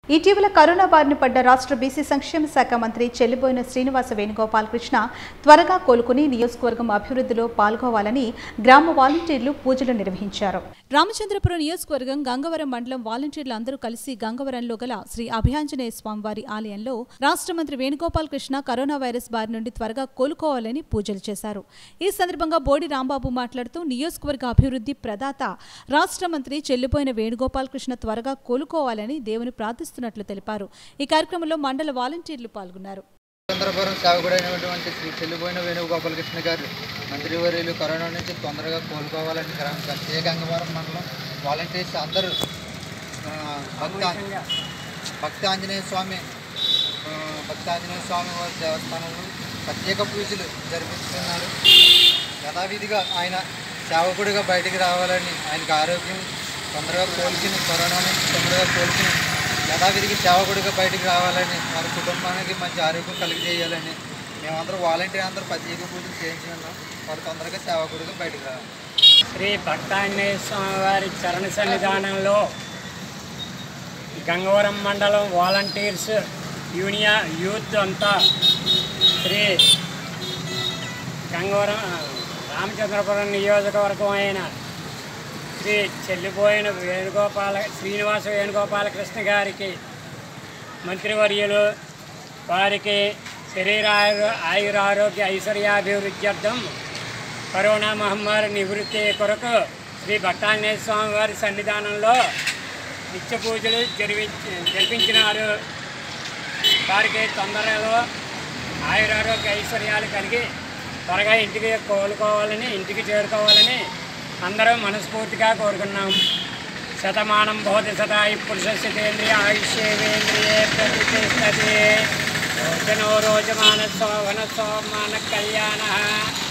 ఇటీవల కరోనా బారిన పడ్డ రాష్ట్ర బీసీ సంక్షేమ శాఖ మంత్రి చెల్లిబోయిన శ్రీనివాస వేణుగోపాల్ కృష్ణ త్వరగా కోలుకుని నియోజకవర్గం అభివృద్ధిలో పాల్గొవాలని గ్రామ వాలంటీర్లు పూజలు నిర్వహించారు రామచంద్రపురం నియోజకవర్గం గంగవరం మండలం వాలంటీర్లు అందరూ కలిసి గంగవరంలో గల శ్రీ అభయాంజనేయ స్వామివారి ఆలయంలో రాష్ట్ర మంత్రి వేణుగోపాల్ కృష్ణ కరోనా వైరస్ బారి నుండి త్వరగా కోలుకోవాలని పూజలు చేశారు ఈ సందర్భంగా బోడి రాంబాబు మాట్లాడుతూ నియోజకవర్గ అభివృద్ధి ప్రదాత రాష్ట్ర మంత్రి చెల్లిపోయిన వేణుగోపాల్ కృష్ణ త్వరగా కోలుకోవాలని దేవుని ప్రార్థిస్తున్నట్లు తెలిపారు ఈ కార్యక్రమంలో మండల వాలంటీర్లు పాల్గొన్నారు చంద్రపురం సేవకుడైనటువంటి శ్రీ చెల్లిపోయిన వేణుగోపాలకృష్ణ గారు మంత్రివర్యులు కరోనా నుంచి తొందరగా కోలుకోవాలని గ్రామ ఏ గంగవరం మండలం వాలంటీర్స్ అందరూ ఆ, భక్త భక్త ఆంజనేయ స్వామి ఆ, భక్త ఆంజనేయ స్వామి వారి దేవస్థానంలో ప్రత్యేక పూజలు జరిపిస్తున్నారు యథావిధిగా ఆయన సేవకుడిగా బయటికి రావాలని ఆయనకు ఆరోగ్యం తొందరగా కోలుకుని కరోనా నుంచి తొందరగా కోలుకుని యథావిధిగా సేవకుడిగా బయటికి రావాలని వారి కుటుంబానికి మంచి ఆరోగ్యం కలిగజేయాలని మేమందరం వాలంటీర్ అందరూ ప్రత్యేక పూజలు చేయించి ఉన్నాం వారు తొందరగా సేవకుడిగా బయటికి రావాలి శ్రీ భక్తాంజనేయ స్వామి వారి చరణ సన్నిధానంలో గంగవరం మండలం వాలంటీర్స్ యూనియా యూత్ అంతా శ్రీ గంగవరం రామచంద్రపురం నియోజకవర్గం అయిన శ్రీ చెల్లిపోయిన వేణుగోపాల శ్రీనివాస వేణుగోపాలకృష్ణ గారికి మంత్రివర్యులు వారికి శరీర ఆయు- ఆయురారోగ్య ఐశ్వర్యాభివృద్ధ్యర్థం కరోనా మహమ్మారి నివృత్తి కొరకు శ్రీ భక్తాంజనేయ స్వామి వారి సన్నిధానంలో నిత్య పూజలు జరిపి జరిపించినారు వారికి తొందరలో ఆయురారోగ్య ఐశ్వర్యాలు కలిగి త్వరగా ఇంటికి కోలుకోవాలని ఇంటికి చేరుకోవాలని అందరం మనస్ఫూర్తిగా కోరుకున్నాం శతమానం భవతి శతాయు పురుషస్యేంద్రియ ఆయుష్యేంద్రియే ప్రతిష్టతి రోజనో రోజమాన శోభన శోభమాన కళ్యాణ